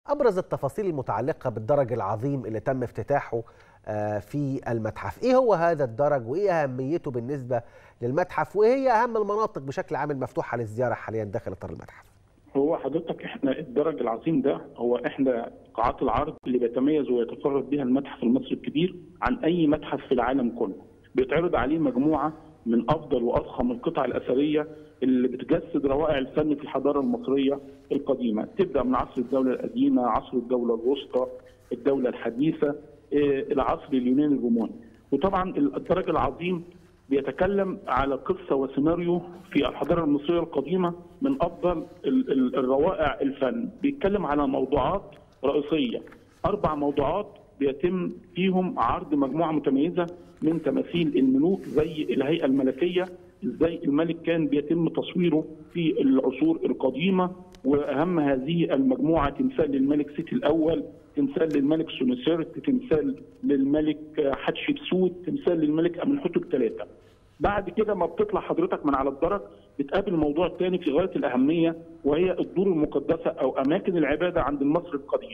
ابرز التفاصيل المتعلقه بالدرج العظيم اللي تم افتتاحه في المتحف ايه هو هذا الدرج وايه اهميته بالنسبه للمتحف وايه هي اهم المناطق بشكل عام المفتوحه للزياره حاليا داخل اطار المتحف هو حضرتك احنا الدرج العظيم ده هو احدى قاعات العرض اللي بيتميز ويتفرد بها المتحف المصري الكبير عن اي متحف في العالم كله بيتعرض عليه مجموعه من افضل واضخم القطع الاثريه اللي بتجسد روائع الفن في الحضاره المصريه القديمه، تبدا من عصر الدوله القديمه، عصر الدوله الوسطى، الدوله الحديثه، العصر اليوناني الروماني. وطبعا الدرج العظيم بيتكلم على قصه وسيناريو في الحضاره المصريه القديمه من افضل الروائع الفن، بيتكلم على موضوعات رئيسيه، اربع موضوعات بيتم فيهم عرض مجموعه متميزه من تماثيل الملوك زي الهيئه الملكيه ازاي الملك كان بيتم تصويره في العصور القديمه واهم هذه المجموعه تمثال للملك سيتي الاول تمثال للملك سونسيرت تمثال للملك حتشبسوت تمثال للملك امنحتب ثلاثه بعد كده ما بتطلع حضرتك من على الدرج بتقابل موضوع تاني في غايه الاهميه وهي الدور المقدسه او اماكن العباده عند المصري القديم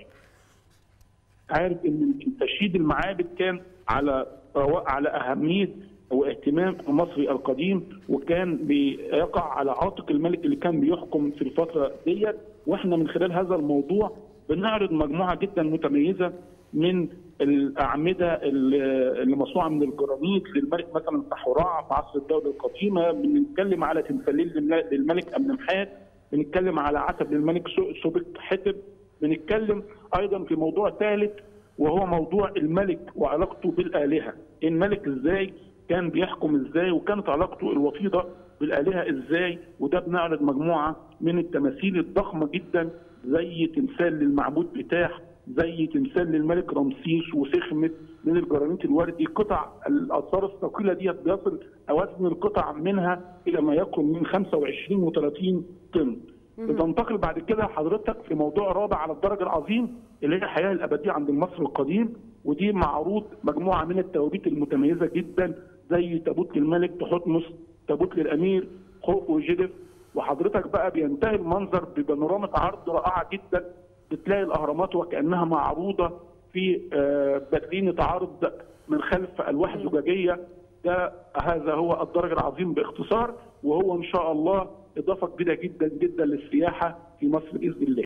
عارف ان تشييد المعابد كان على على اهميه واهتمام المصري القديم وكان بيقع على عاتق الملك اللي كان بيحكم في الفتره ديت واحنا من خلال هذا الموضوع بنعرض مجموعه جدا متميزه من الاعمده اللي مصنوعه من الجرانيت للملك مثلا سحوراع في عصر الدوله القديمه بنتكلم على تمثالين للملك امنمحات بنتكلم على عتب للملك سوبك حتب بنتكلم ايضا في موضوع ثالث وهو موضوع الملك وعلاقته بالالهه الملك ازاي كان بيحكم ازاي وكانت علاقته الوطيده بالالهه ازاي وده بنعرض مجموعه من التماثيل الضخمه جدا زي تمثال للمعبود بتاح زي تمثال للملك رمسيس وسخمت من الجرانيت الوردي قطع الاثار الثقيله ديت بيصل اوزن القطع منها الى ما يقرب من 25 و30 طن بتنتقل بعد كده حضرتك في موضوع رابع على الدرج العظيم اللي هي الحياه الابديه عند المصري القديم ودي معروض مجموعه من التوابيت المتميزه جدا زي تابوت للملك تحتمس تابوت للامير خوف وجدف وحضرتك بقى بينتهي المنظر ببانورامه عرض رائعه جدا بتلاقي الاهرامات وكانها معروضه في برلينه عرض من خلف الواح زجاجيه ده هذا هو الدرج العظيم باختصار وهو ان شاء الله اضافه كبيره جدا جدا للسياحه في مصر باذن الله